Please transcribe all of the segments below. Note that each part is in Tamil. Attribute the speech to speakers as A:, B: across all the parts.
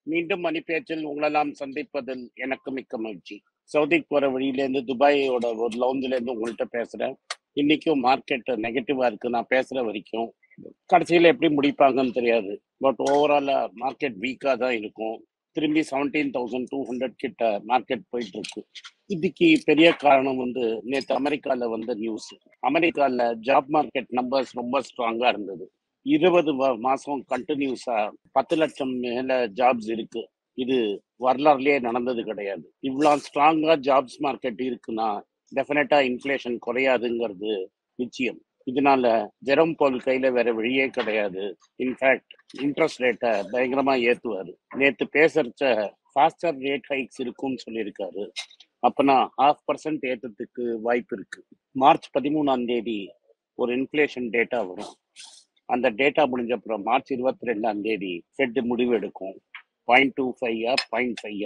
A: மீண்டும் மணிப்பேச்சில் உங்களெல்லாம் சந்திப்பதில் எனக்கு மிக்க மகிழ்ச்சி சவுதிக்கு போற வழியிலேருந்து துபாயோட ஒரு லவுஞ்சில இருந்து உங்கள்கிட்ட பேசுறேன் இன்னைக்கும் மார்க்கெட் நெகட்டிவா இருக்கு நான் பேசுற வரைக்கும் கடைசியில எப்படி முடிப்பாங்கன்னு தெரியாது பட் ஓவராலா மார்க்கெட் வீக்கா தான் இருக்கும் திரும்பி செவன்டீன் தௌசண்ட் டூ ஹண்ட்ரட் கிட்ட மார்க்கெட் போயிட்டு இருக்கு இதுக்கு பெரிய காரணம் வந்து நேற்று அமெரிக்கால வந்த நியூஸ் அமெரிக்கால ஜாப் மார்க்கெட் நம்பர்ஸ் ரொம்ப ஸ்ட்ராங்கா இருந்தது இருபது வ- மாசம் கண்டினியூஸா பத்து லட்சம் மேல ஜாப்ஸ் இருக்கு இது வரலாறுலயே நடந்தது கிடையாது இவ்வளவு ஸ்ட்ராங்கா ஜாப்ஸ் மார்க்கெட் இருக்குன்னா டெஃபினட்டா இன்ஃப்ளேஷன் குறையாதுங்கிறது நிச்சயம் இதனால ஜெரம் போல் கையில வேற வழியே கிடையாது இன்ஃபேக்ட் இன்ட்ரெஸ்ட் ரேட்டை பயங்கரமா ஏத்துவாரு நேத்து பேசுறச்ச ஃபாஸ்டர் ரேட் ஹைக்ஸ் இருக்கும்னு சொல்லியிருக்காரு அப்பனா ஹாஃப் பர்சன்ட் ஏத்தத்துக்கு வாய்ப்பு இருக்கு மார்ச் பதிமூணாம் தேதி ஒரு இன்ஃப்ளேஷன் டேட்டா வரும் அந்த டேட்டா முடிஞ்ச அப்புறம் மார்ச் இருபத்தி ரெண்டாம் தேதி ஃபெட் முடிவு எடுக்கும் பாயிண்ட் டூ ஃபைவா பாயிண்ட் ஃபைவா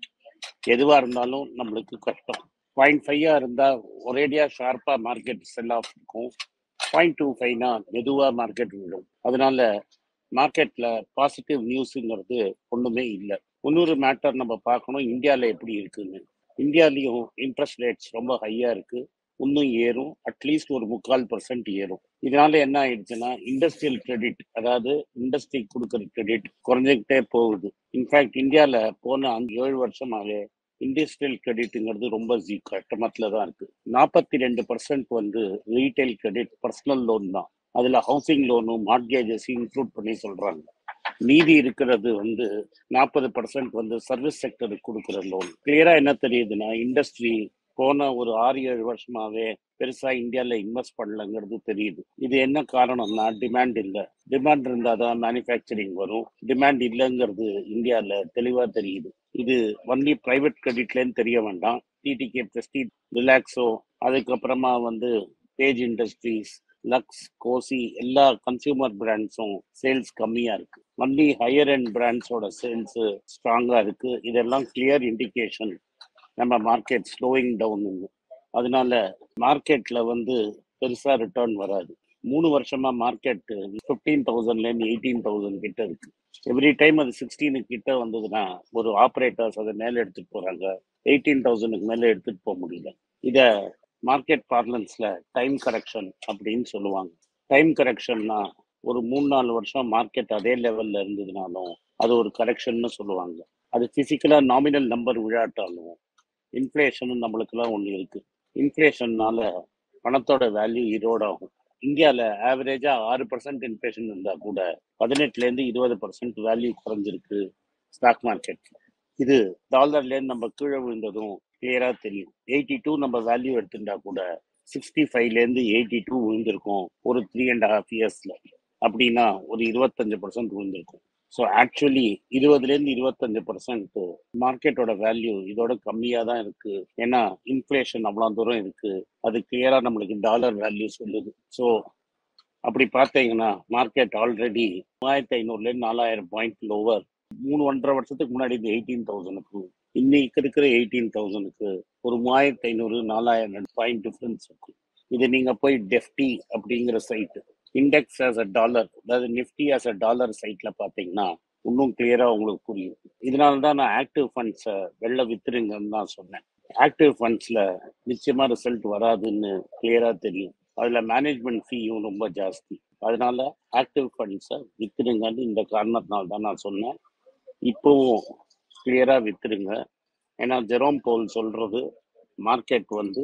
A: எதுவா இருந்தாலும் நம்மளுக்கு கஷ்டம் பாயிண்ட் ஃபைவா இருந்தா ஒரேடியா ஷார்ப்பா மார்க்கெட் செல் ஆஃப் இருக்கும் பாயிண்ட் டூ ஃபைவ்னா மெதுவா மார்க்கெட் விழும் அதனால மார்க்கெட்ல பாசிட்டிவ் நியூஸுங்கிறது ஒண்ணுமே இல்லை இன்னொரு மேட்டர் நம்ம பார்க்கணும் இந்தியாவில் எப்படி இருக்குன்னு இந்தியாலையும் இன்ட்ரெஸ்ட் ரேட்ஸ் ரொம்ப ஹையா இருக்கு இன்னும் ஏறும் அட்லீஸ்ட் ஒரு முக்கால் பர்சன்ட் ஏறும் இதனால என்ன ஆயிடுச்சுன்னா இண்டஸ்ட்ரியல் கிரெடிட் அதாவது இண்டஸ்ட்ரி கொடுக்குற கிரெடிட் குறைஞ்சிக்கிட்டே போகுது இன்ஃபேக்ட் இந்தியாவில் போன அஞ்சு ஏழு வருஷமாவே இண்டஸ்ட்ரியல் கிரெடிட்டுங்கிறது ரொம்ப ஜீ கட்டமத்தில் தான் இருக்கு நாற்பத்தி ரெண்டு பர்சன்ட் வந்து ரீட்டைல் கிரெடிட் பர்சனல் லோன் தான் அதில் ஹவுசிங் லோனும் மார்கேஜஸ் இன்க்ளூட் பண்ணி சொல்றாங்க மீதி இருக்கிறது வந்து நாற்பது பர்சன்ட் வந்து சர்வீஸ் செக்டருக்கு கொடுக்குற லோன் கிளியரா என்ன தெரியுதுன்னா இண்டஸ்ட்ரி போன ஒரு ஆறு ஏழு வருஷமாவே பெருசா இந்தியால இன்வெஸ்ட் பண்ணலங்கிறது தெரியுது இது என்ன காரணம்னா டிமாண்ட் இல்லை டிமாண்ட் இருந்தால் தான் மேனுஃபேக்சரிங் வரும் டிமாண்ட் இல்லைங்கிறது இந்தியால தெளிவா தெரியுது இது ஒன்லி பிரைவேட் கிரெடிட்லேன்னு தெரிய வேண்டாம் டிடிகே பிரஸ்டீஜ் ரிலாக்ஸோ அதுக்கப்புறமா வந்து பேஜ் இண்டஸ்ட்ரீஸ் லக்ஸ் கோசி எல்லா கன்சியூமர் பிராண்ட்ஸும் சேல்ஸ் கம்மியா இருக்கு ஒன்லி ஹையர் அண்ட் பிராண்ட்ஸோட சேல்ஸ் ஸ்ட்ராங்கா இருக்கு இதெல்லாம் கிளியர் இண்டிகேஷன் நம்ம மார்க்கெட் ஸ்லோயிங் டவுன் அதனால மார்க்கெட்ல வந்து பெருசா ரிட்டர்ன் வராது மூணு வருஷமா மார்க்கெட் ஃபிஃப்டீன் தௌசண்ட்லேருந்து எயிட்டீன் தௌசண்ட் கிட்ட இருக்கு எவ்ரி டைம் அது சிக்ஸ்டீனு கிட்ட வந்ததுன்னா ஒரு ஆப்ரேட்டர்ஸ் அதை மேலே எடுத்துட்டு போறாங்க எயிட்டீன் தௌசண்ட்க்கு மேலே எடுத்துட்டு போக முடியல இத மார்க்கெட் பார்லன்ஸ்ல டைம் கரெக்ஷன் அப்படின்னு சொல்லுவாங்க டைம் கரெக்ஷன்னா ஒரு மூணு நாலு வருஷம் மார்க்கெட் அதே லெவல்ல இருந்ததுனாலும் அது ஒரு கரெக்ஷன்னு சொல்லுவாங்க அது பிசிக்கலா நாமினல் நம்பர் விழாட்டாலும் இன்ஃப்ளேஷன் நம்மளுக்கெல்லாம் ஒன்று இருக்கு இன்ஃப்ளேஷன்னால பணத்தோட வேல்யூ ஈரோட ஆகும் இந்தியாவில் ஆவரேஜா ஆறு பர்சன்ட் இன்ஃப்ளேஷன் இருந்தால் கூட பதினெட்டுலேருந்து இருபது பர்சன்ட் வேல்யூ குறைஞ்சிருக்கு ஸ்டாக் மார்க்கெட் இது டாலர்லேருந்து நம்ம கீழே விழுந்ததும் கிளியரா தெரியும் எயிட்டி டூ நம்ம வேல்யூ எடுத்துட்டா கூட சிக்ஸ்டி ஃபைவ்லேருந்து எயிட்டி டூ விழுந்திருக்கும் ஒரு த்ரீ அண்ட் ஹாஃப் இயர்ஸ்ல அப்படின்னா ஒரு இருபத்தஞ்சு பர்சன்ட் விழுந்திருக்கும் ஸோ ஆக்சுவலி இருபதுலேருந்து இருபத்தஞ்சு பர்சன்ட் மார்க்கெட்டோட வேல்யூ இதோட கம்மியாக தான் இருக்கு ஏன்னா இன்ஃப்ளேஷன் அவ்வளோ தூரம் இருக்கு அது கிளியரா நம்மளுக்கு டாலர் வேல்யூ சொல்லுது ஸோ அப்படி பார்த்தீங்கன்னா மார்க்கெட் ஆல்ரெடி மூவாயிரத்தி ஐநூறுலேருந்து நாலாயிரம் பாயிண்ட் லோவர் மூணு ஒன்றரை வருஷத்துக்கு முன்னாடி இந்த எயிட்டீன் தௌசண்ட்க்கு இன்னைக்கு இருக்கிற எயிட்டீன் தௌசண்ட்க்கு ஒரு மூவாயிரத்தி ஐநூறு நாலாயிரம் பாயிண்ட் டிஃபரன்ஸ் இருக்கு இது நீங்க போய் டெஃப்டி அப்படிங்கிற site index as a dollar அதாவது நிஃப்டி ஆஸ் அ டாலர் சைட்ல பாத்தீங்கன்னா இன்னும் கிளியரா உங்களுக்கு புரியும் இதனால தான் நான் ஆக்டிவ் ஃபண்ட்ஸை வெளில வித்துருங்கன்னு தான் சொன்னேன் ஆக்டிவ் ஃபண்ட்ஸ்ல நிச்சயமா ரிசல்ட் வராதுன்னு கிளியரா தெரியும் அதுல மேனேஜ்மெண்ட் ஃபீயும் ரொம்ப ஜாஸ்தி அதனால ஆக்டிவ் ஃபண்ட்ஸை வித்துருங்கன்னு இந்த காரணத்தினால தான் நான் சொன்னேன் இப்போவும் கிளியரா வித்துருங்க ஏன்னா ஜெரோம் போல் சொல்றது மார்க்கெட் வந்து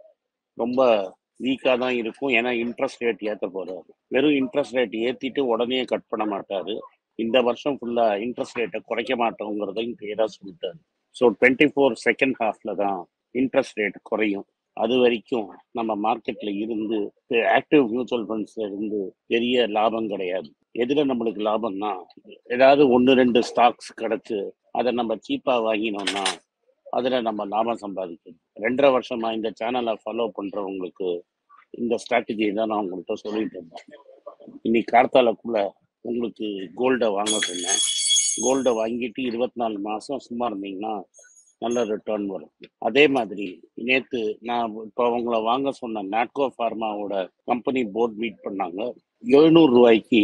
A: ரொம்ப வீக்காக தான் இருக்கும் ஏன்னா இன்ட்ரெஸ்ட் ரேட் ஏற்ற போறாரு வெறும் இன்ட்ரெஸ்ட் ரேட் ஏற்றிட்டு உடனே கட் பண்ண மாட்டாரு இந்த வருஷம் ஃபுல்லா இன்ட்ரெஸ்ட் ரேட்டை குறைக்க மாட்டோங்கிறதையும் கிளியராக சொல்லிட்டாரு ஸோ டுவெண்ட்டி ஃபோர் செகண்ட் ஹாஃப்ல தான் இன்ட்ரெஸ்ட் ரேட் குறையும் அது வரைக்கும் நம்ம மார்க்கெட்ல இருந்து ஆக்டிவ் மியூச்சுவல் ஃபண்ட்ஸ்ல இருந்து பெரிய லாபம் கிடையாது எதுல நம்மளுக்கு லாபம்னா ஏதாவது ஒன்று ரெண்டு ஸ்டாக்ஸ் கிடைச்சு அதை நம்ம சீப்பா வாங்கினோம்னா அதுல நம்ம லாபம் சம்பாதிக்கணும் ரெண்டரை வருஷமா இந்த சேனலை ஃபாலோ பண்றவங்களுக்கு இந்த ஸ்ட்ராட்டஜி தான் நான் உங்கள்கிட்ட சொல்லிட்டு இருந்தேன் இன்னைக்கு கார்த்தாலக்குள்ள உங்களுக்கு கோல்டை வாங்க சொன்னேன் கோல்டை வாங்கிட்டு இருபத்தி நாலு மாசம் சும்மா இருந்தீங்கன்னா நல்ல ரிட்டர்ன் வரும் அதே மாதிரி நேத்து நான் இப்போ அவங்கள வாங்க சொன்ன நாட்கோ ஃபார்மாவோட கம்பெனி போர்ட் மீட் பண்ணாங்க எழுநூறு ரூபாய்க்கு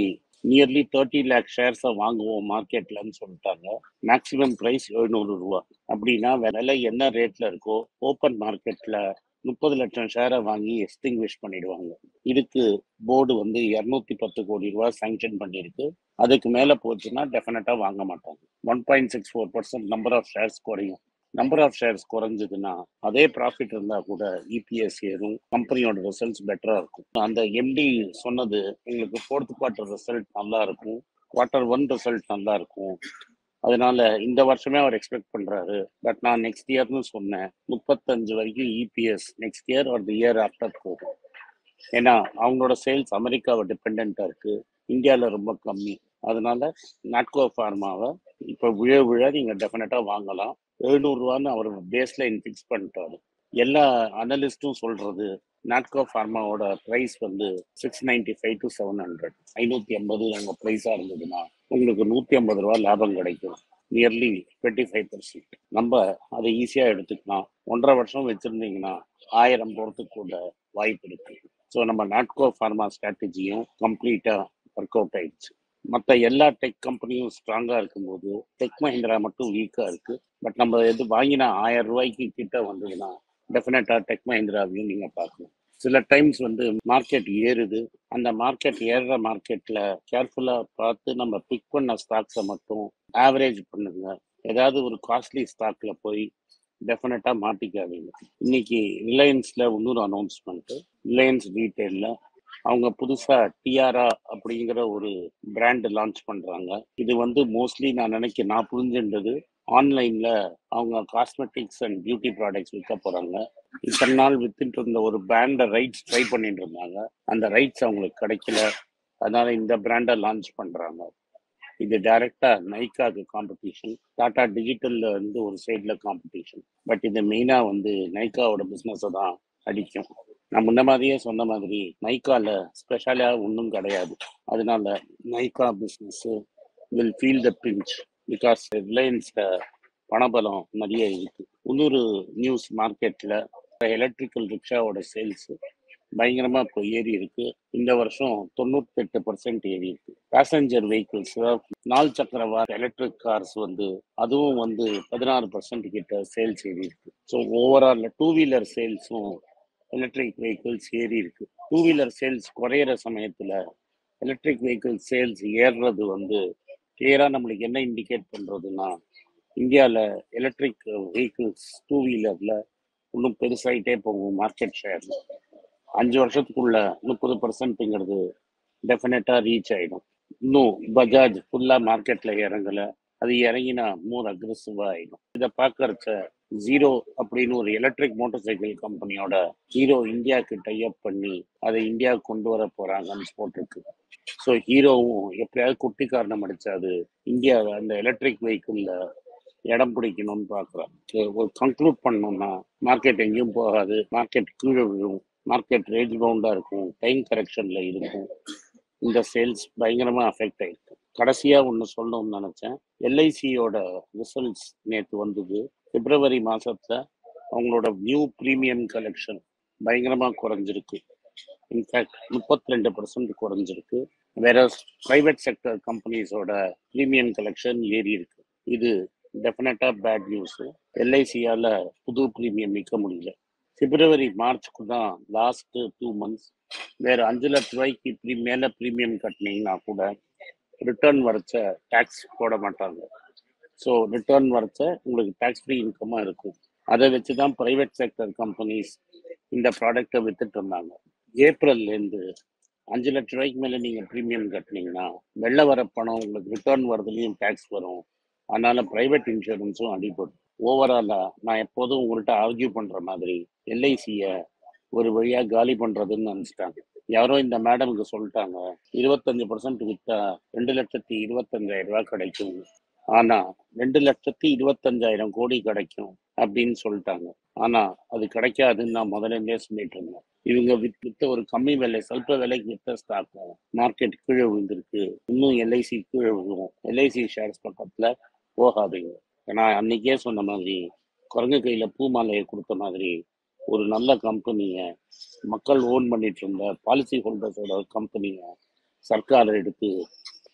A: நியர்லி தேர்ட்டி லேக் ஷேர்ஸை வாங்குவோம் மார்க்கெட்லன்னு சொல்லிட்டாங்க மேக்ஸிமம் ப்ரைஸ் எழுநூறு ரூபா அப்படின்னா விலை என்ன ரேட்ல இருக்கோ ஓப்பன் மார்க்கெட்ல முப்பது லட்சம் ஷேரை வாங்கி எஸ்டிங்விஷ் பண்ணிடுவாங்க இதுக்கு போர்டு வந்து இரநூத்தி பத்து கோடி ரூபாய் சாங்ஷன் பண்ணியிருக்கு அதுக்கு மேல போச்சுன்னா டெஃபினட்டா வாங்க மாட்டாங்க one point six four percent number of shares குறையும் நம்பர் ஆஃப் ஷேர்ஸ் குறைஞ்சதுன்னா அதே ப்ராஃபிட் இருந்தா கூட இபிஎஸ் ஏறும் கம்பெனியோட ரிசல்ட்ஸ் பெட்டரா இருக்கும் அந்த எம்டி சொன்னது எங்களுக்கு ஃபோர்த் குவார்டர் ரிசல்ட் நல்லா இருக்கும் குவார்டர் ஒன் ரிசல்ட் நல்லா இருக்கும் அதனால இந்த வருஷமே அவர் எக்ஸ்பெக்ட் பண்றாரு பட் நான் நெக்ஸ்ட் இயர்னு சொன்னேன் முப்பத்தஞ்சு வரைக்கும் EPS next year or the year after போகும் ஏன்னா அவங்களோட சேல்ஸ் அமெரிக்காவை டிபெண்டா இருக்கு இந்தியாவில் ரொம்ப கம்மி அதனால நாட்கோ ஃபார்மாவை இப்போ விழ விழ நீங்க டெஃபினட்டா வாங்கலாம் எழுநூறுவான்னு அவர் பேஸ் லைன் ஃபிக்ஸ் பண்ணிட்டாரு எல்லா அனலிஸ்டும் சொல்றது நாட்கோ ஃபார்மாவோட ப்ரைஸ் வந்து six ninety five to seven hundred ஐநூத்தி ஐம்பது அவங்க ப்ரைஸா இருந்ததுன்னா உங்களுக்கு நூத்தி ஐம்பது ரூபா லாபம் கிடைக்கும் நியர்லி டுவெண்ட்டி ஃபைவ் பர்சன்ட் நம்ம அதை ஈஸியா எடுத்துக்கலாம் ஒன்றரை வருஷம் வச்சிருந்தீங்கன்னா ஆயிரம் போறதுக்கு கூட வாய்ப்பு இருக்கு ஸோ நம்ம நாட்கோ ஃபார்மா ஸ்ட்ராட்டஜியும் கம்ப்ளீட்டா ஒர்க் அவுட் ஆயிடுச்சு மற்ற எல்லா டெக் கம்பெனியும் ஸ்ட்ராங்கா இருக்கும்போது டெக் மஹிந்திரா மட்டும் வீக்கா இருக்கு பட் நம்ம எது வாங்கினா ஆயிரம் ரூபாய்க்கு கிட்ட வந்ததுன்னா டெஃபினட்டா டெக் மஹிந்திராவையும் நீங்க பார்க்கணும் சில டைம்ஸ் வந்து மார்க்கெட் ஏறுது அந்த மார்க்கெட் ஏறுற மார்க்கெட்ல கேர்ஃபுல்லா பார்த்து நம்ம பிக் பண்ண ஸ்டாக்ஸை மட்டும் ஆவரேஜ் பண்ணுங்க ஏதாவது ஒரு காஸ்ட்லி ஸ்டாக்ல போய் டெஃபினட்டா மாட்டிக்காதீங்க இன்னைக்கு ரிலையன்ஸ்ல இன்னொரு அனௌன்ஸ்மெண்ட் ரிலையன்ஸ் ரீட்டைல்ல அவங்க புதுசா டிஆர்ஆ அப்படிங்கிற ஒரு பிராண்ட் லான்ச் பண்றாங்க இது வந்து மோஸ்ட்லி நான் நினைக்க நான் புரிஞ்சுன்றது ஆன்லைன்ல அவங்க காஸ்மெட்டிக்ஸ் அண்ட் பியூட்டி ப்ராடக்ட்ஸ் விற்க போறாங்க இத்தனை நாள் வித்துட்டு இருந்த ஒரு பிராண்ட ரைட்ஸ் ட்ரை பண்ணிட்டு இருந்தாங்க அந்த ரைட்ஸ் அவங்களுக்கு கிடைக்கல அதனால இந்த பிராண்டை லான்ச் பண்றாங்க இது டைரக்டா நைக்காக்கு காம்படிஷன் டாடா டிஜிட்டல்ல இருந்து ஒரு சைட்ல காம்படிஷன் பட் இது மெயினா வந்து நைக்காவோட பிசினஸை தான் அடிக்கும் நான் முன்ன மாதிரியே சொன்ன மாதிரி நைக்கால ஸ்பெஷலா ஒன்றும் கிடையாது அதனால Nykaa business will feel the pinch because ரிலையன்ஸ்ல பணபலம் நிறைய இருக்கு இன்னொரு நியூஸ் மார்க்கெட்ல எலக்ட்ரிக்கல் ரிக்ஷாவோட சேல்ஸ் பயங்கரமா இப்போ ஏறி இருக்கு இந்த வருஷம் தொண்ணூத்தி எட்டு பர்சன்ட் ஏறி இருக்கு பேசஞ்சர் வெஹிக்கிள்ஸ் நாலு சக்கர வார எலக்ட்ரிக் கார்ஸ் வந்து அதுவும் வந்து பதினாறு பர்சன்ட் கிட்ட சேல்ஸ் ஏறி இருக்கு ஸோ ஓவரால் டூ வீலர் சேல்ஸும் எலக்ட்ரிக் வெஹிக்கிள்ஸ் ஏறி இருக்கு டூ வீலர் சேல்ஸ் குறையிற சமயத்துல எலக்ட்ரிக் வெஹிக்கிள் சேல்ஸ் ஏறுறது வந்து கிளியரா நம்மளுக்கு என்ன இண்டிகேட் பண்றதுன்னா இந்தியாவில் எலக்ட்ரிக் வெஹிக்கிள்ஸ் டூ வீலர்ல இன்னும் பெருசாயிட்டே போகும் மார்க்கெட் ஷேர் அஞ்சு வருஷத்துக்குள்ள முப்பது பர்சன்ட்ங்கிறது டெஃபினட்டா ரீச் ஆயிடும் இன்னும் பஜாஜ் ஃபுல்லா மார்க்கெட்ல இறங்கல அது இறங்கினா மோர் அக்ரெசிவா ஆயிடும் இதை பார்க்கறச்ச ஜீரோ அப்படின்னு ஒரு எலக்ட்ரிக் மோட்டார் சைக்கிள் கம்பெனியோட ஹீரோ இந்தியாவுக்கு டைப் பண்ணி அதை இந்தியாவுக்கு கொண்டு வர போறாங்கன்னு போட்டிருக்கு ஸோ ஹீரோவும் எப்படியாவது குட்டி காரணம் அடிச்சாது இந்தியா அந்த எலக்ட்ரிக் வெஹிக்கிள்ல இடம் பிடிக்கணும்னு பார்க்குறோம் ஒரு கன்க்ளூட் பண்ணோம்னா மார்க்கெட் எங்கேயும் போகாது மார்க்கெட் கீழே விழும் மார்க்கெட் ரேஞ்ச் பவுண்டா இருக்கும் டைம் கரெக்ஷன்ல இருக்கும் இந்த சேல்ஸ் பயங்கரமா அஃபெக்ட் ஆயிருக்கு கடைசியா ஒன்று சொல்லணும்னு நினைச்சேன் எல்ஐசியோட ரிசல்ட்ஸ் நேற்று வந்தது பிப்ரவரி மாசத்துல அவங்களோட நியூ ப்ரீமியம் கலெக்ஷன் பயங்கரமா குறைஞ்சிருக்கு இன்ஃபேக்ட் முப்பத்தி ரெண்டு பர்சன்ட் குறைஞ்சிருக்கு வேற பிரைவேட் செக்டர் கம்பெனிஸோட ப்ரீமியம் கலெக்ஷன் ஏறி இருக்கு இது டெஃபினட்டா பேட் நியூஸ் எல்ஐசியால புது ப்ரீமியம் விற்க முடியல பிப்ரவரி மார்ச்சுக்கு தான் லாஸ்ட் டூ மந்த்ஸ் வேற அஞ்சு லட்ச ரூபாய்க்கு ப்ரீ மேல ப்ரீமியம் கட்டினீங்கன்னா கூட ரிட்டர்ன் வரைச்ச டேக்ஸ் போட மாட்டாங்க ஸோ ரிட்டர்ன் வரைச்ச உங்களுக்கு டேக்ஸ் ஃப்ரீ இன்கமாக இருக்கும் அதை வச்சு தான் ப்ரைவேட் செக்டர் கம்பெனிஸ் இந்த ப்ராடக்டை வித்துட்டு இருந்தாங்க ஏப்ரல்லேருந்து அஞ்சு லட்ச ரூபாய்க்கு மேலே நீங்கள் ப்ரீமியம் கட்டினீங்கன்னா வெளில வர பணம் உங்களுக்கு ரிட்டர்ன் வரதுலேயும் டேக்ஸ் வரும் அதனால ப்ரைவேட் இன்சூரன்ஸும் அடிபடும் ஓவராலா நான் எப்போதும் உங்கள்கிட்ட ஆர்கியூ பண்ற மாதிரி எல்ஐசிய ஒரு வழியா காலி பண்றதுன்னு நினைச்சிட்டாங்க யாரோ இந்த மேடமுக்கு சொல்லிட்டாங்க இருபத்தஞ்சு பர்சன்ட் வித்தா ரெண்டு லட்சத்தி இருபத்தஞ்சாயிரம் ரூபாய் கிடைக்கும் ஆனா ரெண்டு லட்சத்தி இருபத்தஞ்சாயிரம் கோடி கிடைக்கும் அப்படின்னு சொல்லிட்டாங்க ஆனா அது கிடைக்காதுன்னு நான் முதல்ல இருந்தே சொல்லிட்டு இருந்தேன் இவங்க வித் வித்த ஒரு கம்மி விலை சொல்ப விலைக்கு வித்த ஸ்டாக்கும் மார்க்கெட் கீழே விழுந்திருக்கு இன்னும் எல்ஐசி கீழே விழுவும் எல்ஐசி ஷேர்ஸ் பக்கத்துல போகாதீங்க ஏன்னா அன்னைக்கே சொன்ன மாதிரி குரங்கு கையில பூ மாலையை கொடுத்த மாதிரி ஒரு நல்ல கம்பெனியை மக்கள் ஓன் பண்ணிட்டு இருந்த பாலிசி ஹோல்டர்ஸோட கம்பெனியை சர்க்கார் எடுத்து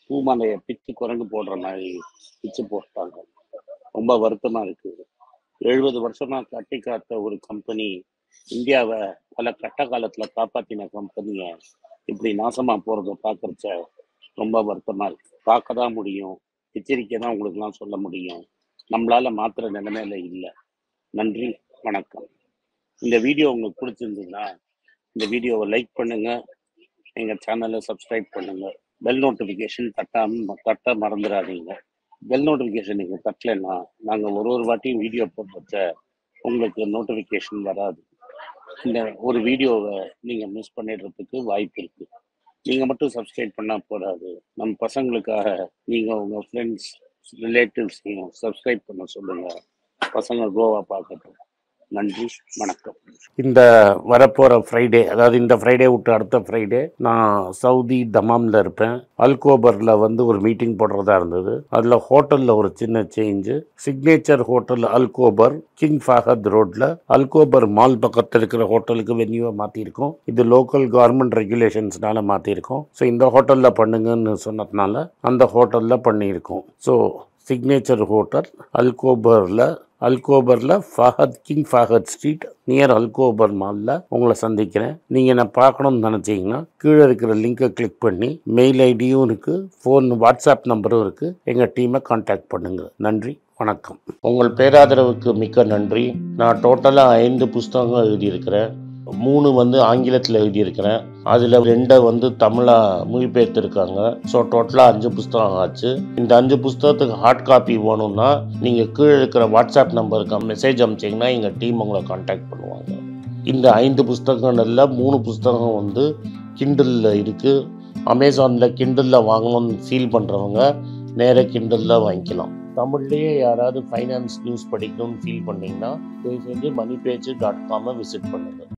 A: பூமலையை பிச்சு குரங்கு போடுற மாதிரி பிச்சு போட்டாங்க ரொம்ப வருத்தமா இருக்கு எழுபது வருஷமா கட்டி காத்த ஒரு கம்பெனி இந்தியாவை பல கட்ட காலத்துல காப்பாத்தின கம்பெனியை இப்படி நாசமா போறத பார்க்கறச்ச ரொம்ப வருத்தமா இருக்கு பார்க்க தான் முடியும் எச்சரிக்கை தான் உங்களுக்குலாம் சொல்ல முடியும் நம்மளால மாத்திர நிலைமையில இல்லை நன்றி வணக்கம் இந்த வீடியோ உங்களுக்கு பிடிச்சிருந்ததுன்னா இந்த வீடியோவை லைக் பண்ணுங்க எங்க சேனலை சப்ஸ்கிரைப் பண்ணுங்க பெல் நோட்டிஃபிகேஷன் தட்டாம தட்ட மறந்துடாதீங்க பெல் நோட்டிஃபிகேஷன் நீங்க தட்டலைன்னா நாங்க ஒரு ஒரு வாட்டியும் வீடியோ போடுறச்ச உங்களுக்கு நோட்டிஃபிகேஷன் வராது இந்த ஒரு வீடியோவை நீங்க மிஸ் பண்ணிடுறதுக்கு வாய்ப்பு இருக்கு நீங்க மட்டும் சப்ஸ்கிரைப் பண்ணா போதாது நம்ம பசங்களுக்காக நீங்க உங்க ஃப்ரெண்ட்ஸ் ரிலேட்டிவ்ஸையும் சப்ஸ்கிரைப் பண்ண சொல்லுங்க பசங்க கோவா பார்க்கட்டும் நன்றி வணக்கம் இந்த வரப்போகிற ஃப்ரைடே அதாவது இந்த ஃப்ரைடே விட்டு அடுத்த ஃப்ரைடே நான் சவுதி தமாமில் இருப்பேன் அல்கோபரில் வந்து ஒரு மீட்டிங் போடுறதா இருந்தது அதில் ஹோட்டலில் ஒரு சின்ன change signature hotel Al Khobar King Fahd ரோட்டில் அல்கோபர் மால் பக்கத்தில் இருக்கிற ஹோட்டலுக்கு வென்யூவை மாற்றிருக்கோம் இது லோக்கல் கவர்மெண்ட் ரெகுலேஷன்ஸ்னால மாற்றிருக்கோம் ஸோ இந்த ஹோட்டலில் பண்ணுங்கன்னு சொன்னதுனால அந்த ஹோட்டலில் பண்ணியிருக்கோம் ஸோ சிக்னேச்சர் ஹோட்டல் அல்கோபரில் அல்கோபரில் Fahd King Fahd street near Al Khobar மாலில் உங்களை சந்திக்கிறேன் நீங்கள் என்ன பார்க்கணும்னு நினச்சிங்கன்னா கீழே இருக்கிற லிங்கை கிளிக் பண்ணி மெயில் ஐடியும் இருக்குது ஃபோன் வாட்ஸ்அப் நம்பரும் இருக்குது எங்கள் டீமை காண்டாக்ட் பண்ணுங்கள் நன்றி வணக்கம் உங்கள் பேராதரவுக்கு மிக்க நன்றி நான் டோட்டலாக ஐந்து புஸ்தகங்கள் எழுதியிருக்கிறேன் மூணு வந்து ஆங்கிலத்தில் எழுதியிருக்கிறேன் அதில் ரெண்டை வந்து தமிழாக மொழிபெயர்த்திருக்காங்க ஸோ டோட்டலாக அஞ்சு புஸ்தகம் ஆச்சு இந்த அஞ்சு புஸ்தகத்துக்கு ஹார்ட் காப்பி வேணும்னா நீங்கள் கீழே இருக்கிற வாட்ஸ்அப் நம்பருக்கு மெசேஜ் அனுப்பிச்சிங்கன்னா எங்கள் டீம் உங்களை காண்டாக்ட் பண்ணுவாங்க இந்த ஐந்து புஸ்தகங்கள்ல மூணு புஸ்தகம் வந்து கிண்டலில் இருக்குது அமேசானில் கிண்டலில் வாங்கணும்னு ஃபீல் பண்ணுறவங்க நேராக கிண்டலில் வாங்கிக்கலாம் தமிழ்லேயே யாராவது ஃபைனான்ஸ் நியூஸ் படிக்கணும்னு ஃபீல் பண்ணீங்கன்னா தயவு செஞ்சு மணி பேஜ் டாட் காமை விசிட் பண்ணுங்கள்